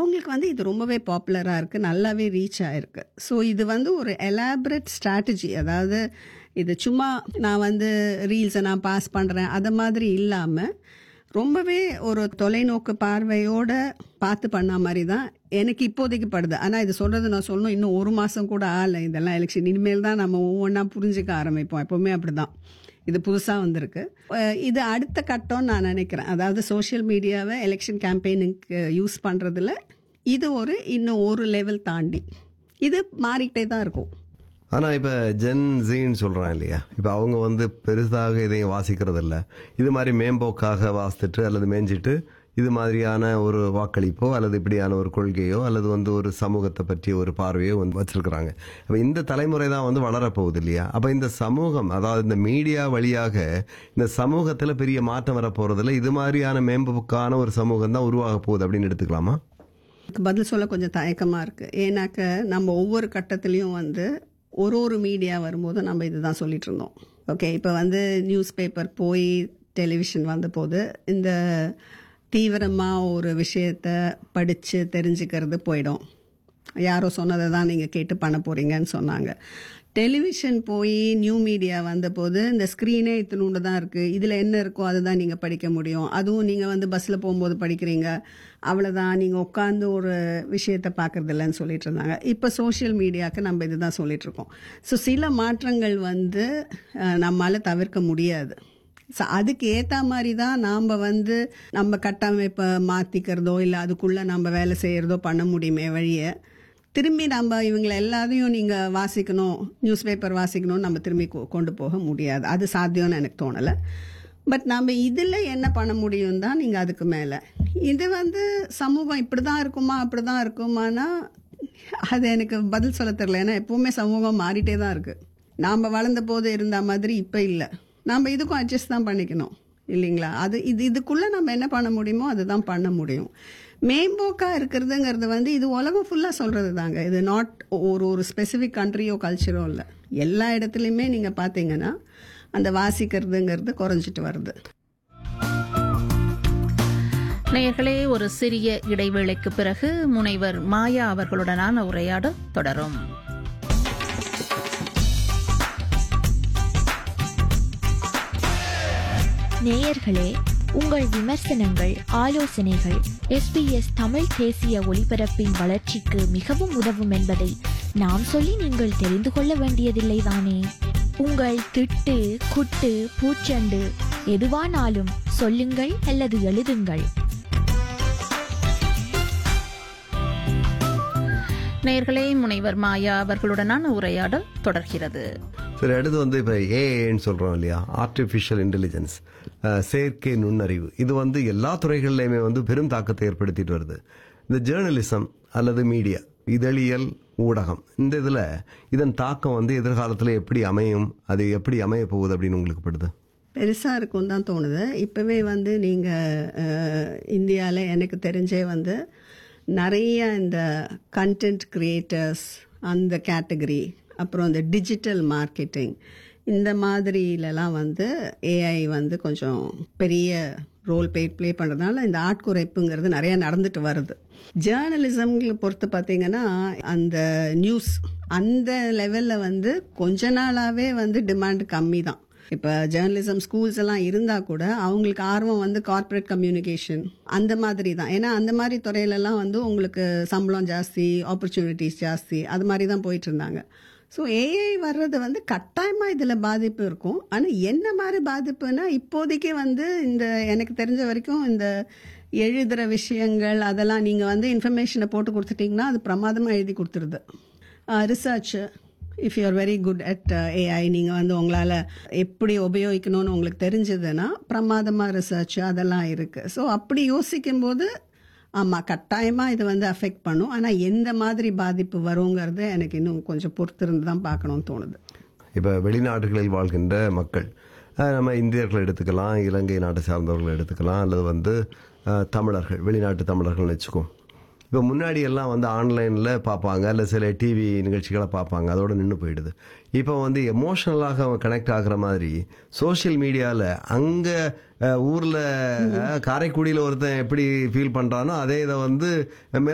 அவங்களுக்கு வந்து இது ரொம்பவே பாப்புலராக இருக்குது நல்லாவே ரீச் ஆயிருக்கு ஸோ இது வந்து ஒரு எலாபரேட் ஸ்ட்ராட்டஜி அதாவது இது சும்மா நான் வந்து ரீல்ஸை நான் பாஸ் பண்ணுறேன் அது மாதிரி இல்லாமல் ரொம்பவே ஒரு தொலைநோக்கு பார்வையோட பார்த்து பண்ண மாதிரி தான் எனக்கு இப்போதைக்கு படுது ஆனால் இது சொல்கிறது நான் சொல்லணும் இன்னும் ஒரு மாதம் கூட ஆகலை இதெல்லாம் எலெக்ஷன் இனிமேல் தான் நம்ம ஒவ்வொன்றா புரிஞ்சுக்க ஆரம்பிப்போம் எப்போவுமே அப்படி தான் இது புதுசாக வந்திருக்கு அஹ் இது அடுத்த கட்டம்னு நான் நினைக்கிறேன் அதாவது சோஷியல் மீடியாவை எலெக்ஷன் கேம்பெயினுக்கு யூஸ் பண்ணுறதுல இது ஒரு இன்னும் ஒரு லெவல் தாண்டி இது மாறிக்கிட்டே தான் இருக்கும் ஆனா இப்ப ஜென் ஜீன்னு சொல்றான் இல்லையா இப்ப அவங்க வந்து பெருசாக இதையும் வாசிக்கிறது இல்ல இது மாதிரி மேம்போக்காக வாசித்துட்டு அல்லது மேய்ஞ்சிட்டு இது மாதிரியான ஒரு வாக்களிப்போ அல்லது இப்படியான ஒரு கொள்கையோ அல்லது வந்து ஒரு சமூகத்தை பற்றிய ஒரு பார்வையோ வந்து வச்சிருக்கிறாங்க அப்ப இந்த தலைமுறை தான் வந்து வளரப்போகுது இல்லையா அப்ப இந்த சமூகம் அதாவது இந்த மீடியா வழியாக இந்த சமூகத்துல பெரிய மாற்றம் வரப்போறதுல இது மாதிரியான மேம்போக்கான ஒரு சமூகம் தான் உருவாக போகுது அப்படின்னு எடுத்துக்கலாமா இதுக்கு பதில் சொல்ல கொஞ்சம் தயக்கமாக இருக்குது ஏன்னாக்க நம்ம ஒவ்வொரு கட்டத்துலேயும் வந்து ஒரு ஒரு மீடியா வரும்போது நம்ம இதுதான் சொல்லிட்டு இருந்தோம் ஓகே இப்போ வந்து நியூஸ் பேப்பர் போய் டெலிவிஷன் வந்த போது இந்த தீவிரமாக ஒரு விஷயத்த படித்து தெரிஞ்சுக்கிறது போயிடும் யாரோ சொன்னதை தான் நீங்கள் கேட்டு பண்ண போகிறீங்கன்னு சொன்னாங்க டெலிவிஷன் போய் நியூ மீடியா வந்தபோது இந்த ஸ்க்ரீனே இத்தினூண்டு தான் இருக்குது இதில் என்ன இருக்கோ அதுதான் நீங்கள் படிக்க முடியும் அதுவும் நீங்கள் வந்து பஸ்ஸில் போகும்போது படிக்கிறீங்க அவ்வளோதான் நீங்கள் உட்காந்து ஒரு விஷயத்தை பார்க்கறது இல்லைன்னு சொல்லிட்டு இருந்தாங்க இப்போ சோஷியல் மீடியாவுக்கு நம்ம இதுதான் சொல்லிட்டு இருக்கோம் ஸோ சில மாற்றங்கள் வந்து அஹ், நம்மால தவிர்க்க முடியாது ஸோ அதுக்கு ஏற்ற மாதிரி தான் நாம் வந்து நம்ம கட்டமைப்பை மாற்றிக்கிறதோ இல்லை அதுக்குள்ளே நம்ம வேலை செய்கிறதோ பண்ண முடியுமே வழியை திரும்பி நம்ம இவங்களை எல்லாத்தையும் நீங்கள் வாசிக்கணும் நியூஸ் பேப்பர் வாசிக்கணும்னு நம்ம திரும்பி கொ- கொண்டு போக முடியாது அது சாத்தியம்னு எனக்கு தோணலை பட் நம்ம இதில் என்ன பண்ண முடியும் தான் நீங்கள் அதுக்கு மேலே இது வந்து சமூகம் இப்படி தான் இருக்குமா அப்படி தான் இருக்குமானா அது எனக்கு பதில் சொல்ல தெரியல ஏன்னா எப்பவுமே சமூகம் மாறிட்டே தான் இருக்குது நாம் வளர்ந்த போது இருந்த மாதிரி இப்போ இல்லை நாம் இதுக்கும் அட்ஜஸ்ட் தான் பண்ணிக்கணும் இல்லைங்களா அது இது இதுக்குள்ளே நம்ம என்ன பண்ண முடியுமோ அதுதான் பண்ண முடியும் மேம்போக்கா இருக்கிறதுங்கிறது வந்து இது உலகம் ஃபுல்லாக சொல்கிறது தாங்க இது நாட் ஒரு ஒரு ஸ்பெசிஃபிக் கண்ட்ரியோ கல்ச்சரோ இல்லை எல்லா இடத்துலையுமே நீங்கள் பார்த்தீங்கன்னா அந்த வாசிக்கிறதுங்கிறது குறைஞ்சிட்டு வருது நேயர்களே ஒரு சிறிய இடைவேளைக்கு பிறகு முனைவர் மாயா அவர்களுடனான உரையாடல் தொடரும் நேயர்களே உங்கள் விமர்சனங்கள் ஆலோசனைகள் எஸ்பிஎஸ் தமிழ் தேசிய ஒலிபரப்பின் வளர்ச்சிக்கு மிகவும் உதவும் என்பதை நாம் சொல்லி நீங்கள் தெரிந்து கொள்ள வேண்டியதில்லை தானே உங்கள் திட்டு குட்டு பூச்சண்டு எதுவானாலும் சொல்லுங்கள் அல்லது எழுதுங்கள் நேயர்களே முனைவர் மாயா அவர்களுடனான உரையாடல் தொடர்கிறது சரி அடுத்து வந்து இப்போ ஏஏன்னு சொல்கிறோம் இல்லையா ஆர்டிஃபிஷியல் இன்டெலிஜென்ஸ் செயற்கை நுண்ணறிவு இது வந்து எல்லா துறைகள்லையுமே வந்து பெரும் தாக்கத்தை ஏற்படுத்திட்டு வருது இந்த ஜேர்னலிசம் அல்லது மீடியா இதழியல் ஊடகம் இந்த இதில் இதன் தாக்கம் வந்து எதிர்காலத்தில் எப்படி அமையும் அது எப்படி அமைய போகுது அப்படின்னு உங்களுக்கு படுது பெருசாக இருக்கும் தான் தோணுது இப்போவே வந்து நீங்கள் இந்தியாவில் எனக்கு தெரிஞ்சே வந்து நிறைய இந்த கண்டென்ட் கிரியேட்டர்ஸ் அந்த கேட்டகரி அப்புறம் இந்த டிஜிட்டல் மார்க்கெட்டிங் இந்த மாதிரிலலாம் வந்து ஏஐ வந்து கொஞ்சம் பெரிய ரோல் ப்ளே ப்ளே பண்ணுறதுனால இந்த ஆட்குறைப்புங்கிறது நிறைய நடந்துட்டு வருது ஜேர்னலிசம்களை பொறுத்து பார்த்தீங்கன்னா அந்த நியூஸ் அந்த லெவலில் வந்து கொஞ்ச நாளாகவே வந்து டிமாண்ட் கம்மி தான் இப்போ ஜேர்னலிசம் ஸ்கூல்ஸ் எல்லாம் இருந்தால் கூட அவங்களுக்கு ஆர்வம் வந்து கார்ப்பரேட் கம்யூனிகேஷன் அந்த மாதிரி தான் ஏன்னா அந்த மாதிரி துறையிலலாம் வந்து உங்களுக்கு சம்பளம் ஜாஸ்தி ஆப்பர்ச்சுனிட்டிஸ் ஜாஸ்தி அது மாதிரி தான் போயிட்டு இருந்தாங்க ஸோ ஏஐ வர்றது வந்து கட்டாயமாக இதில் பாதிப்பு இருக்கும் ஆனால் என்ன மாதிரி பாதிப்புனா இப்போதைக்கு வந்து இந்த எனக்கு தெரிஞ்ச வரைக்கும் இந்த எழுதுகிற விஷயங்கள் அதெல்லாம் நீங்கள் வந்து இன்ஃபர்மேஷனை போட்டு கொடுத்துட்டிங்கன்னா அது பிரமாதமாக எழுதி கொடுத்துருது research if you are very good at AI நீங்கள் வந்து உங்களால் எப்படி உபயோகிக்கணும்னு உங்களுக்கு தெரிஞ்சதுன்னா பிரமாதமாக ரிசர்ச் அதெல்லாம் இருக்குது ஸோ அப்படி யோசிக்கும்போது ஆமாம் கட்டாயமாக இது வந்து அஃபெக்ட் பண்ணும் ஆனால் எந்த மாதிரி பாதிப்பு வருங்கிறது எனக்கு இன்னும் கொஞ்சம் பொறுத்திருந்து தான் பார்க்கணும்னு தோணுது இப்போ வெளிநாடுகளில் வாழ்கின்ற மக்கள் அஹ், நம்ம இந்தியர்கள் எடுத்துக்கலாம் இலங்கை நாட்டை சார்ந்தவர்கள் எடுத்துக்கலாம் அல்லது வந்து அஹ், தமிழர்கள் வெளிநாட்டு தமிழர்கள்னு வச்சுக்கோம் இப்போ முன்னாடி எல்லாம் வந்து ஆன்லைனில் பார்ப்பாங்க இல்லை சில டிவி நிகழ்ச்சிகளை பார்ப்பாங்க அதோட நின்று போயிடுது இப்போ வந்து எமோஷனலாக கனெக்ட் ஆகுற மாதிரி சோஷியல் மீடியாவில் அங்கே ஊரில் காரைக்குடியில் ஒருத்தன் எப்படி ஃபீல் பண்ணுறானோ அதே இதை வந்து